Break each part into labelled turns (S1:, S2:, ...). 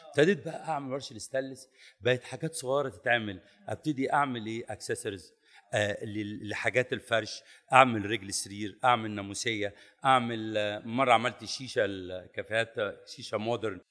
S1: ابتديت بقى اعمل ورشه الستانلس بقت حاجات صغيره تتعمل ابتدي اعمل ايه اكسسوارز آه لل- لحاجات الفرش اعمل رجل سرير اعمل ناموسيه اعمل آه، مره عملت شيشه الكافيهات آه، شيشه مودرن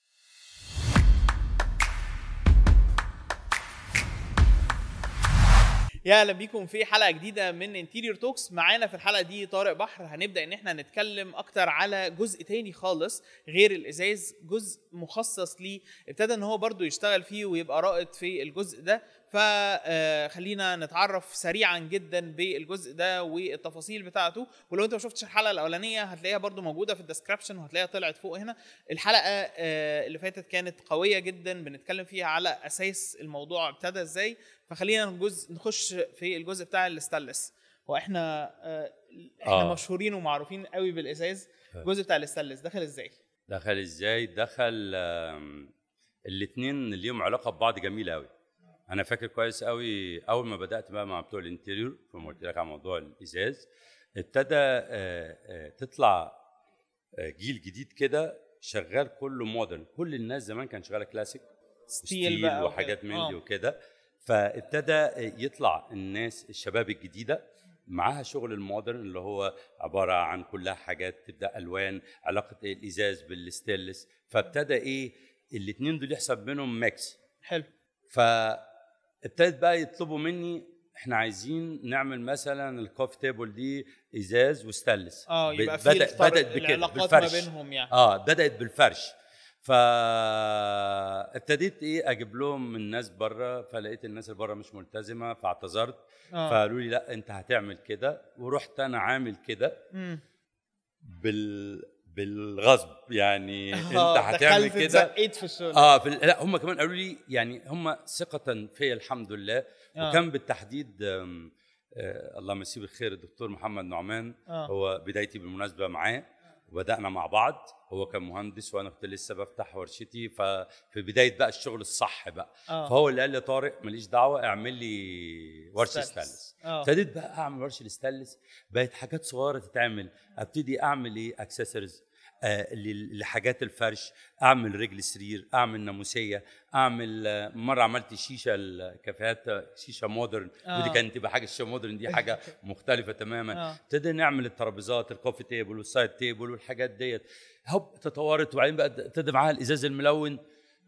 S2: يا اهلا بيكم في حلقه جديده من انتيريور توكس معانا في الحلقه دي طارق بحر هنبدا ان احنا نتكلم اكتر على جزء تاني خالص غير الازاز جزء مخصص ليه ابتدى ان هو برضو يشتغل فيه ويبقى رائد في الجزء ده فخلينا نتعرف سريعا جدا بالجزء ده والتفاصيل بتاعته ولو انت ما شفتش الحلقه الاولانيه هتلاقيها برضو موجوده في الديسكربشن وهتلاقيها طلعت فوق هنا الحلقه آه، اللي فاتت كانت قويه جدا بنتكلم فيها على اساس الموضوع ابتدى ازاي فخلينا نجز نخش في الجزء بتاع الاستانلس هو احنا آه، احنا
S1: آه.
S2: مشهورين ومعروفين قوي بالازاز الجزء بتاع الاستانلس دخل ازاي
S1: دخل ازاي دخل الاثنين ليهم علاقه ببعض جميله قوي انا فاكر كويس قوي اول ما بدات بقى مع بتوع الانتيريور لما قلت لك على موضوع الازاز ابتدى آه، آه، تطلع آه، جيل جديد كده شغال كله مودرن كل الناس زمان كان شغاله كلاسيك
S2: ستيل بقى
S1: وحاجات
S2: وكده.
S1: من دي
S2: آه.
S1: وكده فابتدى يطلع الناس الشباب الجديده معاها شغل المودرن اللي هو عباره عن كلها حاجات تبدا الوان علاقه الازاز بالستيلس فابتدى ايه الاثنين دول يحصل بينهم ميكس
S2: حلو
S1: فابتدت بقى يطلبوا مني احنا عايزين نعمل مثلا الكوفي تيبل دي ازاز وستانلس
S2: اه
S1: ب-
S2: يبقى في
S1: بدأ
S2: اختار-
S1: بدات بكده
S2: العلاقات ما
S1: بالفرش
S2: بينهم يعني
S1: اه بدات بالفرش فابتديت ايه اجيب لهم من ناس بره فلقيت الناس اللي بره مش ملتزمه فاعتذرت
S2: اه
S1: فقالوا لي لا انت هتعمل كده ورحت انا عامل كده
S2: مم.
S1: بال بالغصب يعني انت
S2: آه،
S1: هتعمل
S2: دخلت
S1: كده
S2: اتزقيت في الشغل
S1: اه في ال- لا هم كمان قالوا لي يعني هم ثقة فيا الحمد لله
S2: آه.
S1: وكان بالتحديد آم، آه الله يمسيه بالخير الدكتور محمد نعمان
S2: آه.
S1: هو بدايتي بالمناسبة معاه وبدأنا مع بعض هو كان مهندس وانا كنت لسه بفتح ورشتي ففي بداية بقى الشغل الصح بقى
S2: آه.
S1: فهو اللي قال لي طارق ماليش دعوة اعمل لي ورشة
S2: ستانلس.
S1: ستانلس
S2: اه
S1: ابتديت بقى اعمل ورشه الستانلس بقت حاجات صغيره تتعمل ابتدي اعمل ايه اكسسوارز آه لل- لحاجات الفرش اعمل رجل سرير اعمل ناموسيه اعمل آه مره عملت شيشه الكافيهات آه، شيشه مودرن
S2: آه.
S1: ودي كانت تبقى حاجه الشيشه مودرن دي حاجه مختلفه تماما
S2: آه.
S1: ابتدينا نعمل الترابيزات الكوفي تيبل والسايد تيبل والحاجات ديت هوب تطورت وبعدين بقى ابتدى معاها الازاز الملون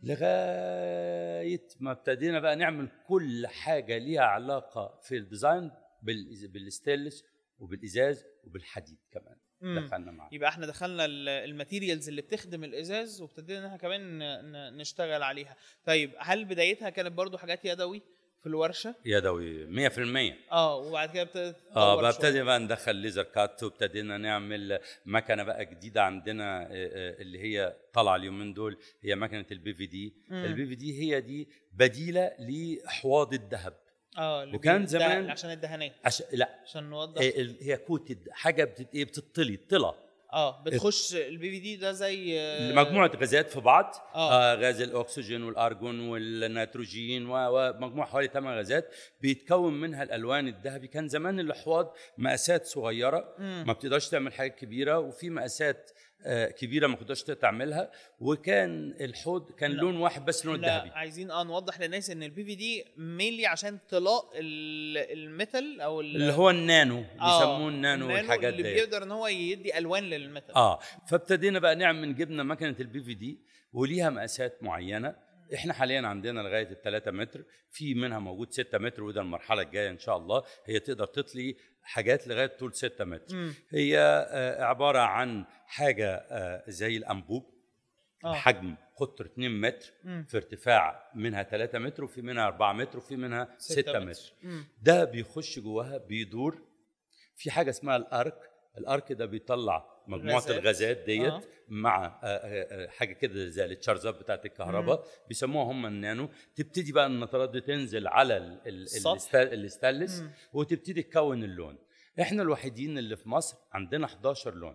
S1: لغايه ما ابتدينا بقى نعمل كل حاجه ليها علاقه في الديزاين بالإز- بالستيلس وبالازاز وبالحديد كمان
S2: مم.
S1: دخلنا معاه
S2: يبقى احنا دخلنا ال- الماتيريالز اللي بتخدم الازاز وابتدينا ان احنا كمان ن- ن- نشتغل عليها طيب هل بدايتها كانت برضو حاجات يدوي في الورشه
S1: يدوي 100%
S2: اه وبعد كده ابتدت
S1: اه
S2: تطور
S1: بقى
S2: شوية.
S1: ابتدينا بقى ندخل ليزر كات وابتدينا نعمل مكنه بقى جديده عندنا آه، آه، اللي هي طالعه اليومين دول هي مكنه البي في دي
S2: مم.
S1: البي في دي هي دي بديله لاحواض الذهب
S2: اه اللي
S1: وكان
S2: بي- ده
S1: زمان-
S2: عشان الدهانات
S1: عش... لا
S2: عشان نوضح
S1: آه، ال- هي كوتد حاجه بتت... ايه بتطلي طلع
S2: اه بتخش البي في دي ده زي آه،
S1: مجموعه غازات في بعض
S2: آه.
S1: آه. غاز الاكسجين والارجون والنيتروجين و- ومجموعه حوالي 8 غازات بيتكون منها الالوان الذهبي كان زمان الاحواض مقاسات صغيره
S2: مم.
S1: ما بتقدرش تعمل حاجات كبيره وفي مقاسات آه، كبيره ما كنتش تعملها وكان الحوض كان
S2: لا.
S1: لون واحد بس لون
S2: لا
S1: الذهبي
S2: عايزين اه نوضح للناس ان البي في دي مينلي عشان طلاء ال- الميتال او ال-
S1: اللي هو النانو
S2: آه،
S1: بيسموه النانو والحاجات
S2: اللي
S1: دي
S2: بيقدر ان هو يدي الوان للميتال
S1: اه فابتدينا بقى نعمل جبنا مكنه البي في دي وليها مقاسات معينه احنا حاليا عندنا لغايه ال 3 متر في منها موجود 6 متر وده المرحله الجايه ان شاء الله هي تقدر تطلي حاجات لغايه طول 6 متر
S2: مم.
S1: هي آه، عباره عن حاجه آه، زي الانبوب
S2: اه
S1: حجم قطر 2 متر
S2: مم.
S1: في ارتفاع منها 3 متر وفي منها 4 متر وفي منها 6 متر
S2: مم.
S1: ده بيخش جواها بيدور في حاجه اسمها الارك الارك ده بيطلع مجموعه
S2: غازات.
S1: الغازات ديت
S2: آه.
S1: آه. مع آه، آه، آه، حاجه كده زي التشارجات بتاعت الكهرباء بيسموها هم النانو تبتدي بقى النطرات دي تنزل على ال- ال-
S2: السطح.
S1: الستا- الاستانلس
S2: مم.
S1: وتبتدي تكون اللون احنا الوحيدين اللي في مصر عندنا 11 لون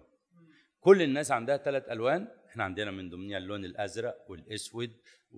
S1: كل الناس عندها ثلاث الوان احنا عندنا من ضمنها اللون الازرق والاسود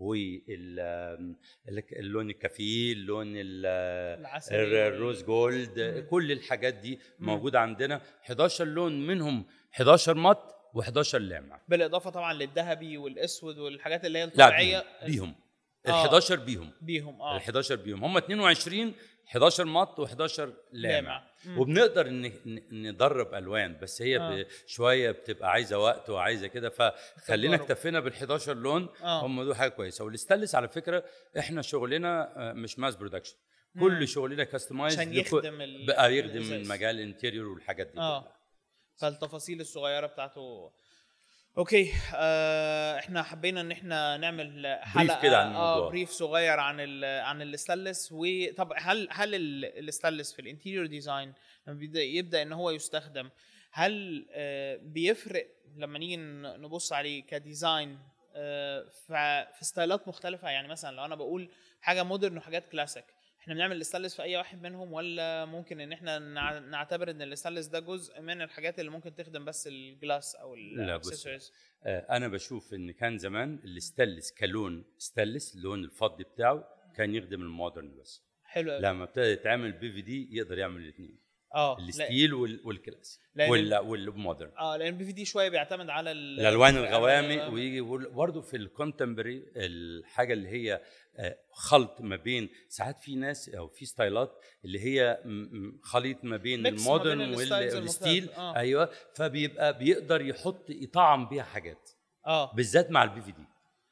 S1: واللون الكافيه اللون ال-
S2: العسلي
S1: الر- الروز جولد
S2: مم.
S1: كل الحاجات دي موجوده عندنا 11 لون منهم 11 مط و11 لامع
S2: بالاضافه طبعا للذهبي والاسود والحاجات اللي هي
S1: لا
S2: الطبيعيه
S1: بيهم ال
S2: آه.
S1: 11 بيهم
S2: بيهم اه
S1: ال 11 بيهم هم 22 11 مط و11 لامع
S2: لامع. مم.
S1: وبنقدر ن- ن- ندرب الوان بس هي
S2: آه.
S1: ب- شويه بتبقى عايزه وقت وعايزه كده فخلينا
S2: تجارب.
S1: اكتفينا بال 11 لون
S2: آه.
S1: هم دول حاجه كويسه والاستانلس على فكره احنا شغلنا آه، مش ماس برودكشن
S2: مم.
S1: كل شغلنا كاستمايز
S2: عشان يخدم ال-
S1: بقى يخدم
S2: الإزاز.
S1: من مجال الانتيريور والحاجات دي
S2: اه
S1: كلها.
S2: فالتفاصيل الصغيره بتاعته اوكي آه احنا حبينا ان احنا نعمل حلقه
S1: كده عن
S2: اه
S1: الموضوع.
S2: بريف صغير عن ال عن الاستانلس وطب هل هل ال- الاستانلس في الانتيريور ديزاين لما بيبدا يبدا ان هو يستخدم هل آه بيفرق لما نيجي ن- نبص عليه كديزاين آه ف- في ستايلات مختلفه يعني مثلا لو انا بقول حاجه مودرن وحاجات كلاسيك احنا بنعمل الاستانلس في اي واحد منهم ولا ممكن ان احنا نع- نعتبر ان الاستانلس ده جزء من الحاجات اللي ممكن تخدم بس الجلاس او
S1: لا، بص.
S2: الاكسسوارز
S1: آه، انا بشوف ان كان زمان الاستانلس كلون استانلس اللون الفضي بتاعه كان يخدم المودرن بس
S2: حلو قوي
S1: لما ابتدى يتعمل بي في دي يقدر يعمل الاثنين
S2: اه لا-
S1: الستيل وال- والكلاسيك
S2: لأن-
S1: وال- والمودرن
S2: اه لان البي في دي شويه بيعتمد على ال-
S1: الالوان الغوامق
S2: الغوامق.
S1: ويجي يقول برضه في الكونتمبري الحاجه اللي هي آه، خلط ما بين ساعات في ناس او في ستايلات اللي هي م- م- خليط ما بين
S2: Mix ما بين
S1: المودرن
S2: الستايلز
S1: وال- والستيل
S2: المختلفة. آه.
S1: ايوه فبيبقى بيقدر يحط يطعم بيها حاجات
S2: اه
S1: بالذات مع البي في دي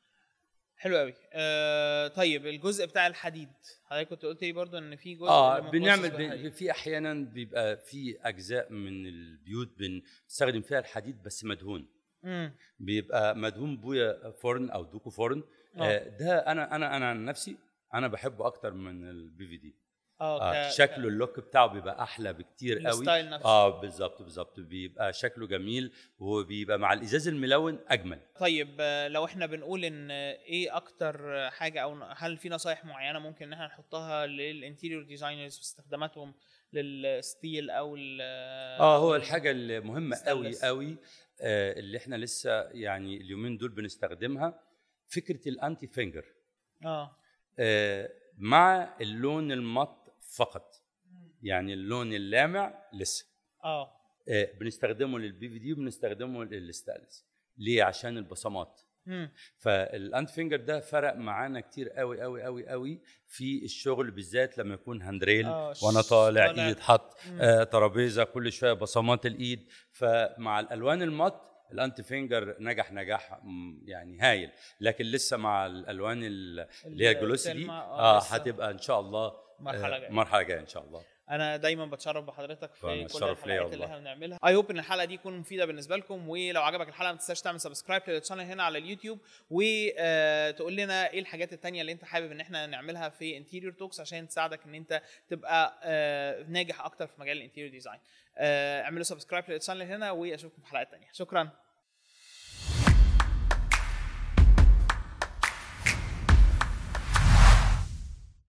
S2: حلو قوي آه طيب الجزء بتاع الحديد حضرتك كنت قلت لي برضو ان في جزء
S1: اه
S2: اللي
S1: بنعمل
S2: مخصص
S1: بن-
S2: للحديد.
S1: في احيانا بيبقى في اجزاء من البيوت بنستخدم فيها الحديد بس مدهون
S2: مم.
S1: بيبقى مدهون بويا فرن او دوكو فرن
S2: آه.
S1: آه ده انا انا انا عن نفسي انا بحبه اكتر من البي في دي
S2: اه
S1: آه
S2: ك-
S1: شكله اللوك بتاعه بيبقى احلى بكتير قوي
S2: الستايل نفسه.
S1: اه بالظبط بالظبط بيبقى شكله جميل وبيبقى مع الازاز الملون اجمل
S2: طيب آه، لو احنا بنقول ان آه، ايه اكتر حاجه او هل في نصايح معينه ممكن ان احنا نحطها للانتيريور ديزاينرز في استخداماتهم للستيل او ال
S1: اه هو الحاجه المهمه قوي
S2: stainless.
S1: قوي آه اللي احنا لسه يعني اليومين دول بنستخدمها فكره الانتي فينجر
S2: اه
S1: آه مع اللون المط فقط يعني اللون اللامع لسه
S2: اه
S1: آه بنستخدمه للبي في دي وبنستخدمه للستانلس ليه عشان البصمات
S2: مم.
S1: فالانت فينجر ده فرق معانا كتير قوي قوي قوي قوي في الشغل بالذات لما يكون هاندريل
S2: آه،
S1: وانا
S2: ش-
S1: طالع
S2: طالع.
S1: ايد حط
S2: مم.
S1: آه ترابيزه كل شويه بصمات الايد فمع الالوان المط الانت فينجر نجح نجاح مم، يعني هايل لكن لسه مع الالوان ال- اللي هي الجلوسي دي
S2: السلمى، آه،
S1: اه
S2: لسه.
S1: هتبقى ان شاء الله
S2: مرحلة
S1: آه،
S2: جاية.
S1: مرحله جايه ان شاء الله
S2: انا دايما بتشرف بحضرتك في
S1: فأنا
S2: كل
S1: الشرف ليا
S2: الحلقات اللي
S1: والله.
S2: احنا بنعملها اي هوب ان الحلقه دي تكون مفيده بالنسبه لكم ولو عجبك الحلقه ما تنساش تعمل سبسكرايب للشانل هنا على اليوتيوب وتقول لنا ايه الحاجات التانية اللي انت حابب ان احنا نعملها في انتيريور توكس عشان تساعدك ان انت تبقى آه، ناجح اكتر في مجال الانتيريور ديزاين اعملوا سبسكرايب للشانل هنا واشوفكم في حلقات تانية شكرا